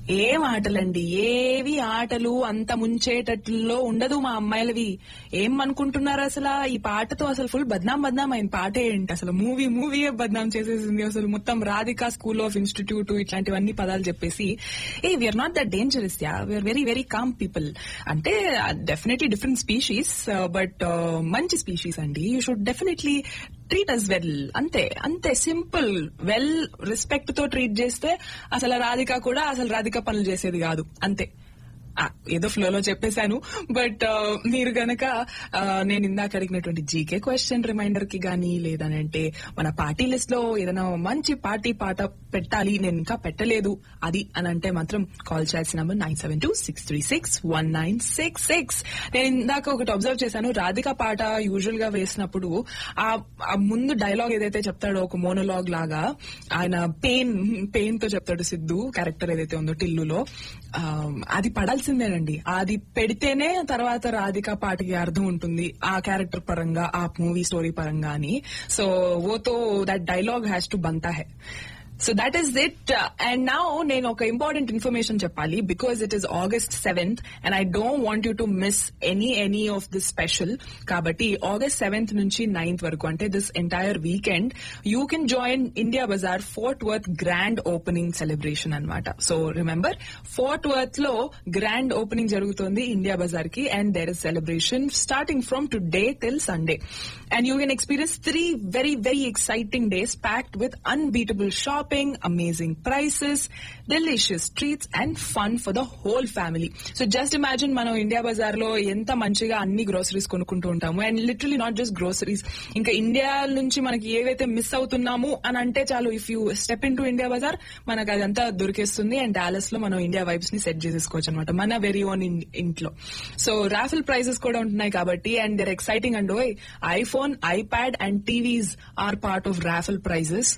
ఏం ఆటలండి ఏవి ఆటలు అంత ముంచేటట్లో ఉండదు మా అమ్మాయిలవి ఏం అనుకుంటున్నారు అసలు ఈ పాటతో అసలు ఫుల్ బద్నాం బద్నాం అయిన పాట ఏంటి అసలు మూవీ మూవీయే బద్నాం చేసేసింది అసలు మొత్తం రాధికా స్కూల్ ఆఫ్ ఇన్స్టిట్యూట్ ఇట్లాంటివన్నీ పదాలు చెప్పేసి ah we are not that dangerous yeah we are very very calm people అంటే డెఫినెట్లీ డిఫరెంట్ స్పీషీస్ బట్ మంచి స్పీషీస్ అండి you should definitely treat us well అంతే అంతే సింపుల్ వెల్ రెస్పెక్ట్ తో ట్రీట్ చేస్తే అసలు రాధిక కూడా అసలు రాధిక పనులు చేసేది కాదు అంతే ఆ, ఏదో ఫ్లోలో చెప్పేశాను బట్ మీరు గనక ఆ, నేను ఇందాక అడిగినటువంటి జీకే క్వశ్చన్ రిమైండర్ కి గానీ లేదనంటే మన పార్టీ లిస్ట్ లో ఏదైనా మంచి పార్టీ పాట పెట్టాలి నేను ఇంకా పెట్టలేదు అది అని అంటే మాత్రం కాల్ చేయాల్సిన number nine seven two six three six one nine six six నేను ఇందాక ఒకటి అబ్జర్వ్ చేశాను రాధిక పాట యూజువల్ గా వేసినప్పుడు ఆ ఆ ముందు డైలాగ్ ఏదైతే చెప్తాడో ఒక మోనోలాగ్ లాగా ఆయన పెయిన్ పెయిన్ తో చెప్తాడు సిద్ధు క్యారెక్టర్ ఏదైతే ఉందో టిల్లులో ఆ, అది పడాల్సిందేనండి అది పెడితేనే తర్వాత రాధిక పాటకి అర్థం ఉంటుంది ఆ క్యారెక్టర్ పరంగా ఆ మూవీ స్టోరీ పరంగా అని సో ఓతో దట్ డైలాగ్ హ్యాస్ టు బంతా హై so that is it and now నేను ఒక ఇంపార్టెంట్ ఇన్ఫర్మేషన్ చెప్పాలి because it is August seventh and I don't want you to miss any any of this special కాబట్టి August seventh నుంచి ninth వరకు అంటే this entire weekend you can join India Bazaar Fort Worth grand opening celebration అన్నమాట so remember Fort Worth లో grand opening జరుగుతుంది India Bazaar కి and there is celebration starting from today till Sunday and you can experience three very very exciting days packed with unbeatable shopping amazing prices delicious treats and fun for the whole family so just imagine మనం India Bazaar లో ఎంత మంచిగా అన్ని groceries కొనుక్కుంటూ ఉంటాము and literally not just groceries ఇంకా India నుంచి మనకి ఏవైతే మిస్ అవుతున్నాము అని అంటే చాలు if you step in to India Bazaar మనకు అదంతా దొరికేస్తుంది అండ్ డాలస్ లో మనం ఇండియా వైబ్స్ ని సెట్ చేసేసుకోవచ్చు అనమాట మన వెరీ ఓన్ ఇంట్లో సో రాఫిల్ ప్రైజెస్ కూడా ఉంటున్నాయి కాబట్టి and there exciting and iPhone iPad and TVs are part of raffle prizes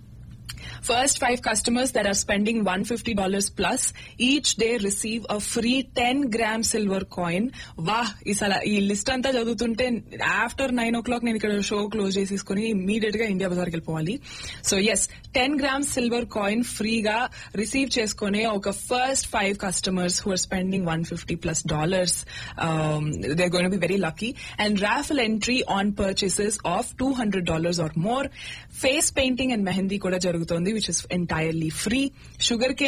First five customers that are spending $150 plus each day receive a free 10 gram silver coin. వాహ్ ఇసలా ఈ list అంతా చదువుతుంటే after nine ఓ o'clock నేను ఇక్కడ show close చేసేసుకుని immediate గా India బజార్కి వెళ్ళిపోవాలి so yes ten grams silver coin ఫ్రీగా రిసీవ్ చేసుకునే ఒక first five customers who are spending one fifty plus dollars they gonna be very lucky and raffle entry on purchases of two hundred dollars or more face painting and mehndi కూడా జరుగుతుంది which is entirely free sugar